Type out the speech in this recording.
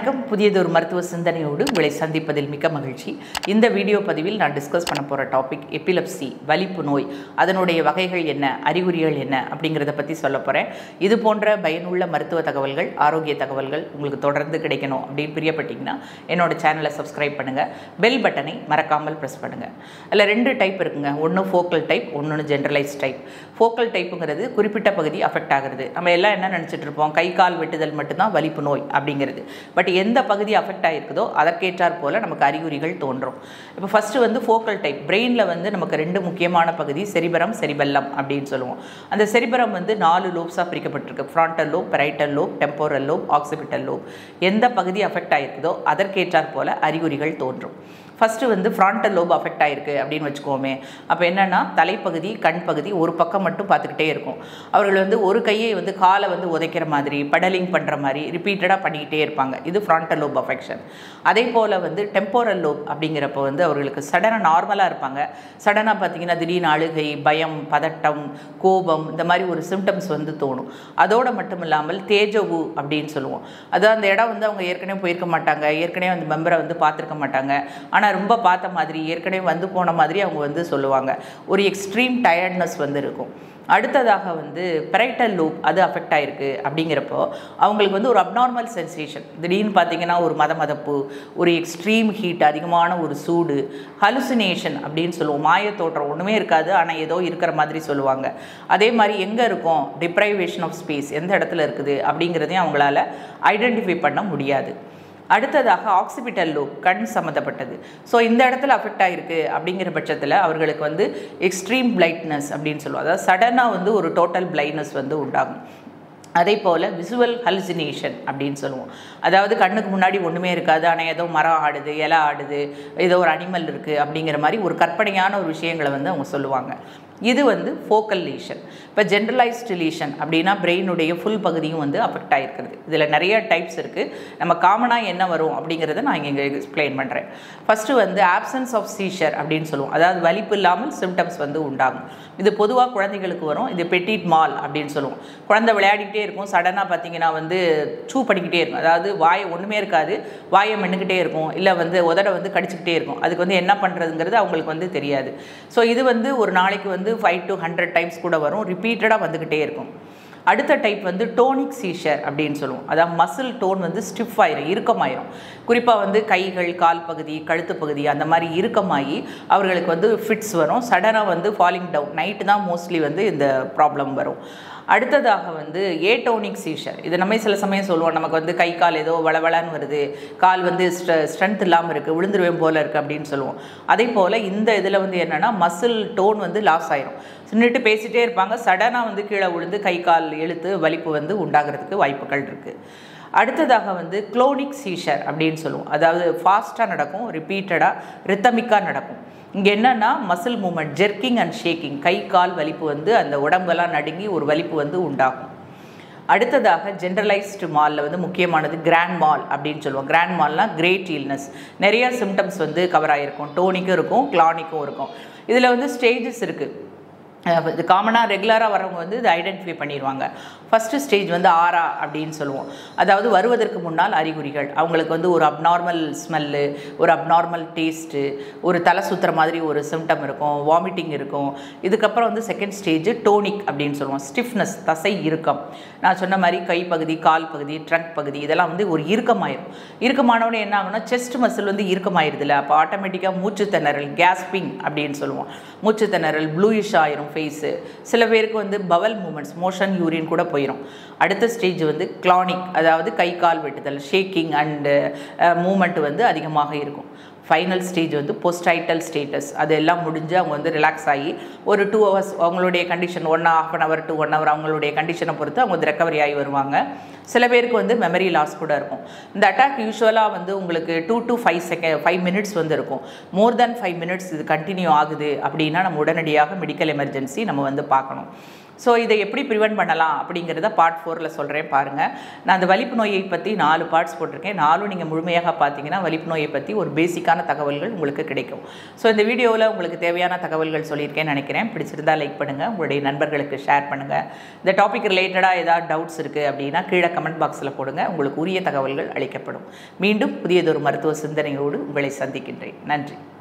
வணக்கம் புதியதொரு மருத்துவ சிந்தனையோடு உங்களை சந்திப்பதில் மிக்க மகிழ்ச்சி இந்த வீடியோ பதிவில் நான் டிஸ்கஸ் பண்ண போகிற டாபிக் எபிலப்சி வலிப்பு நோய் அதனுடைய வகைகள் என்ன அறிகுறிகள் என்ன அப்படிங்கிறத பற்றி சொல்ல போகிறேன் இது போன்ற பயனுள்ள மருத்துவ தகவல்கள் ஆரோக்கிய தகவல்கள் உங்களுக்கு தொடர்ந்து கிடைக்கணும் அப்படின்னு பிரியப்பட்டீங்கன்னா என்னோட சேனலை சப்ஸ்கிரைப் பண்ணுங்கள் பெல் பட்டனை மறக்காமல் ப்ரெஸ் பண்ணுங்கள் அதில் ரெண்டு டைப் இருக்குங்க ஒன்று ஃபோக்கல் டைப் ஒன்று ஜென்ரலைஸ் டைப் ஃபோக்கல் டைப்புங்கிறது குறிப்பிட்ட பகுதி அஃபெக்ட் ஆகிறது நம்ம எல்லாம் என்ன நினச்சிட்டு இருப்போம் கை கால் வெட்டுதல் மட்டும்தான் வலிப்பு நோய் அப்படிங்கிறது பட் எந்த பகுதி அஃபெக்ட் ஆகிருக்குதோ அதற்கேற்றாற் போல் நமக்கு அறிகுறிகள் தோன்றும் இப்போ ஃபஸ்ட்டு வந்து ஃபோக்கல் டைப் பிரெயினில் வந்து நமக்கு ரெண்டு முக்கியமான பகுதி செரிபரம் செரிபெல்லம் அப்படின்னு சொல்லுவோம் அந்த செரிபரம் வந்து நாலு லோப்ஸாக பிரிக்கப்பட்டிருக்கு frontal lobe parietal lobe temporal lobe occipital lobe எந்த பகுதி அஃபெக்ட் ஆகிருக்குதோ அதற்கேற்றாற் போல் அறிகுறிகள் தோன்றும் ஃபஸ்ட்டு வந்து ஃப்ராண்டல் லோப் அஃபெக்ட் ஆகிருக்கு அப்படின்னு வச்சுக்கோமே அப்போ என்னென்னா தலைப்பகுதி கண் பகுதி ஒரு பக்கம் மட்டும் பார்த்துக்கிட்டே இருக்கும் அவர்கள் வந்து ஒரு கையை வந்து காலை வந்து உதைக்கிற மாதிரி பெடலிங் பண்ணுற மாதிரி ரிப்பீட்டடாக பண்ணிக்கிட்டே இருப்பாங்க இது ஃப்ராண்டல் லோப் அஃபெக்ஷன் அதே போல் வந்து டெம்போரல் லோப் அப்படிங்கிறப்ப வந்து அவர்களுக்கு சடனாக நார்மலாக இருப்பாங்க சடனாக பார்த்தீங்கன்னா திடீர்னு அழுகை பயம் பதட்டம் கோபம் இந்த மாதிரி ஒரு சிம்டம்ஸ் வந்து தோணும் அதோடு மட்டும் இல்லாமல் தேஜவு அப்படின்னு சொல்லுவோம் அதாவது அந்த இடம் வந்து அவங்க ஏற்கனவே போயிருக்க மாட்டாங்க ஏற்கனவே அந்த மெம்பரை வந்து பார்த்துருக்க மாட்டாங்க ஆனால் ரொம்ப பார்த்த மாதிரி ஏற்கனவே வந்து போன மாதிரி அவங்க வந்து சொல்லுவாங்க ஒரு எக்ஸ்ட்ரீம் டயர்ட்னஸ் வந்து இருக்கும் அடுத்ததாக வந்து பெரைட்டல் லூப் அது அஃபெக்ட் ஆகிருக்கு அப்படிங்கிறப்போ அவங்களுக்கு வந்து ஒரு அப்நார்மல் சென்சேஷன் திடீர்னு பார்த்தீங்கன்னா ஒரு மத மதப்பு ஒரு எக்ஸ்ட்ரீம் ஹீட் அதிகமான ஒரு சூடு ஹலுசினேஷன் அப்படின்னு சொல்லுவோம் மாய தோற்றம் ஒன்றுமே இருக்காது ஆனால் ஏதோ இருக்கிற மாதிரி சொல்லுவாங்க அதே மாதிரி எங்கே இருக்கும் டிப்ரைவேஷன் ஆஃப் ஸ்பேஸ் எந்த இடத்துல இருக்குது அப்படிங்கிறதையும் அவங்களால ஐடென்டிஃபை பண்ண முடியாது அடுத்ததாக ஆக்சிபிட்டல் லோப் கண் சம்மந்தப்பட்டது ஸோ இந்த இடத்துல அஃபெக்ட் ஆகிருக்கு அப்படிங்கிற பட்சத்தில் அவர்களுக்கு வந்து எக்ஸ்ட்ரீம் பிளைட்னஸ் அப்படின்னு சொல்லுவோம் அதாவது சடனாக வந்து ஒரு டோட்டல் பிளைட்னஸ் வந்து உண்டாகும் அதே போல் விசுவல் ஹலுசினேஷன் அப்படின்னு சொல்லுவோம் அதாவது கண்ணுக்கு முன்னாடி ஒன்றுமே இருக்காது ஆனால் ஏதோ மரம் ஆடுது இலை ஆடுது ஏதோ ஒரு அனிமல் இருக்குது அப்படிங்கிற மாதிரி ஒரு கற்பனையான ஒரு விஷயங்களை வந்து அவங்க சொல்லுவாங்க இது வந்து ஃபோக்கல் லீஷன் இப்போ ஜென்ரலைஸ்டு லீஷன் அப்படின்னா பிரெயினுடைய ஃபுல் பகுதியும் வந்து அஃபெக்ட் ஆகிருக்கிறது இதில் நிறைய டைப்ஸ் இருக்குது நம்ம காமனாக என்ன வரும் அப்படிங்கிறத நான் இங்கே எக்ஸ்பிளைன் பண்ணுறேன் ஃபஸ்ட்டு வந்து ஆப்சன்ஸ் ஆஃப் சீஷர் அப்படின்னு சொல்லுவோம் அதாவது வலிப்பு இல்லாமல் சிம்டம்ஸ் வந்து உண்டாகும் இது பொதுவாக குழந்தைகளுக்கு வரும் இது பெட்டிட் மால் அப்படின்னு சொல்லுவோம் குழந்தை விளையாடிக்கிட்டே இருக்கும் சடனாக பார்த்தீங்கன்னா வந்து சூ பண்ணிக்கிட்டே இருக்கும் அதாவது வாயை ஒன்றுமே இருக்காது வாயை மென்னுக்கிட்டே இருக்கும் இல்லை வந்து உதட வந்து கடிச்சிக்கிட்டே இருக்கும் அதுக்கு வந்து என்ன பண்ணுறதுங்கிறது அவங்களுக்கு வந்து தெரியாது ஸோ இது வந்து ஒரு நாளைக்கு வந்து ஃபைவ் டு ஹண்ட்ரட் டைம்ஸ் கூட வரும் ரிப்பீட்டடாக வந்துக்கிட்டே இருக்கும் அடுத்த டைப் வந்து டோனிக் சீஷர் அப்படின்னு சொல்லுவோம் அதாவது மசில் டோன் வந்து ஸ்டிஃப் ஆயிரும் இறுக்கமாயிரும் குறிப்பாக வந்து கைகள் கால் பகுதி கழுத்து பகுதி அந்த மாதிரி இறுக்கமாகி அவர்களுக்கு வந்து ஃபிட்ஸ் வரும் சடனாக வந்து ஃபாலிங் டவுன் நைட்டு தான் மோஸ்ட்லி வந்து இந்த ப்ராப்ளம் வரும் அடுத்ததாக வந்து ஏட்டோனிக் சீஷர் இது நம்ம சில சமயம் சொல்லுவோம் நமக்கு வந்து கை கால் ஏதோ வளவளன்னு வருது கால் வந்து ஸ்ட்ரெ ஸ்ட்ரென்த் இல்லாமல் இருக்குது விழுந்துருவேன் போல் இருக்குது அப்படின்னு சொல்லுவோம் அதே போல் இந்த இதில் வந்து என்னென்னா மசில் டோன் வந்து லாஸ் ஆயிரும் நின்றுட்டு பேசிகிட்டே இருப்பாங்க சடனாக வந்து கீழே விழுந்து கை கால் இழுத்து வலிப்பு வந்து உண்டாகிறதுக்கு வாய்ப்புகள் இருக்குது அடுத்ததாக வந்து குளோனிக் சீஷர் அப்படின்னு சொல்லுவோம் அதாவது ஃபாஸ்ட்டாக நடக்கும் ரிப்பீட்டடாக ரித்தமிக்காக நடக்கும் இங்கே என்னென்னா muscle movement jerking and shaking கை கால் வலிப்பு வந்து அந்த உடம்பெல்லாம் நடுங்கி ஒரு வலிப்பு வந்து உண்டாகும் அடுத்ததாக ஜென்ரலைஸ்டு மாலில் வந்து முக்கியமானது கிராண்ட் மால் அப்படின்னு சொல்லுவோம் கிராண்ட் மால்னால் கிரேட் இல்னஸ் நிறைய சிம்டம்ஸ் வந்து கவர் ஆகிருக்கும் டோனிக்கும் இருக்கும் கிளானிக்கும் இருக்கும் இதில் வந்து ஸ்டேஜஸ் இருக்குது இது காமனாக ரெகுலராக வரவங்க வந்து இதை ஐடென்டிஃபை பண்ணிடுவாங்க ஃபஸ்ட்டு ஸ்டேஜ் வந்து ஆரா அப்படின்னு சொல்லுவோம் அதாவது வருவதற்கு முன்னால் அறிகுறிகள் அவங்களுக்கு வந்து ஒரு அப்நார்மல் ஸ்மெல்லு ஒரு அப்நார்மல் டேஸ்ட்டு ஒரு தலை சுற்றுற மாதிரி ஒரு சிம்டம் இருக்கும் வாமிட்டிங் இருக்கும் இதுக்கப்புறம் வந்து செகண்ட் ஸ்டேஜ் டோனிக் அப்படின்னு சொல்லுவோம் ஸ்டிஃப்னஸ் தசை இறுக்கம் நான் சொன்ன மாதிரி கை பகுதி கால் பகுதி ட்ரங்க் பகுதி இதெல்லாம் வந்து ஒரு இறுக்கமாயிரும் இறுக்கமானவனே என்ன ஆகும்னா செஸ்ட் மசில் வந்து இறுக்கமாயிருதுல அப்போ ஆட்டோமேட்டிக்காக மூச்சு திணறல் கேஸ்பிங் அப்படின்னு சொல்லுவோம் மூச்சு திணறல் ப்ளூயிஷ் ஆயிரும் ஃபேஸு சில பேருக்கு வந்து பவல் மூமெண்ட்ஸ் மோஷன் யூரின் கூட போயிடும் அடுத்த ஸ்டேஜ் வந்து கிளானிக் அதாவது கை கால் வெட்டுதல் ஷேக்கிங் அண்டு மூமெண்ட் வந்து அதிகமாக இருக்கும் ஃபைனல் ஸ்டேஜ் வந்து போஸ்டைட்டல் ஸ்டேட்டஸ் அது எல்லாம் முடிஞ்சு அவங்க வந்து ரிலாக்ஸ் ஆகி ஒரு டூ ஹவர்ஸ் அவங்களுடைய condition one half an hour two one hour அவங்களுடைய கண்டிஷனை பொறுத்து அவங்க வந்து ரெக்கவரி ஆகி வருவாங்க சில பேருக்கு வந்து மெமரி லாஸ் கூட இருக்கும் இந்த அட்டாக் யூஸ்வலாக வந்து உங்களுக்கு two to five second five minutes வந்து இருக்கும் மோர் தேன் ஃபைவ் மினிட்ஸ் இது கண்டினியூ ஆகுது அப்படின்னா நம்ம உடனடியாக மெடிக்கல் எமர்ஜென்சி நம்ம வந்து பார்க்கணும் ஸோ இதை எப்படி ப்ரிவென்ட் பண்ணலாம் அப்படிங்கிறத பார்ட் ஃபோரில் சொல்கிறேன் பாருங்கள் நான் அந்த வலிப்பு நோயை பற்றி நாலு பார்ட்ஸ் போட்டிருக்கேன் நாலும் நீங்கள் முழுமையாக பார்த்தீங்கன்னா வலிப்பு நோயை பற்றி ஒரு பேசிக்கான தகவல்கள் உங்களுக்கு கிடைக்கும் ஸோ இந்த வீடியோவில் உங்களுக்கு தேவையான தகவல்கள் சொல்லியிருக்கேன்னு நினைக்கிறேன் பிடிச்சிருந்தா லைக் பண்ணுங்கள் உங்களுடைய நண்பர்களுக்கு ஷேர் பண்ணுங்கள் இந்த டாபிக் ரிலேட்டடாக ஏதாவது டவுட்ஸ் இருக்குது அப்படின்னா கீழே கமெண்ட் பாக்ஸில் போடுங்க உங்களுக்கு உரிய தகவல்கள் அளிக்கப்படும் மீண்டும் புதியதொரு மருத்துவ சிந்தனையோடு உங்களை சந்திக்கின்றேன் நன்றி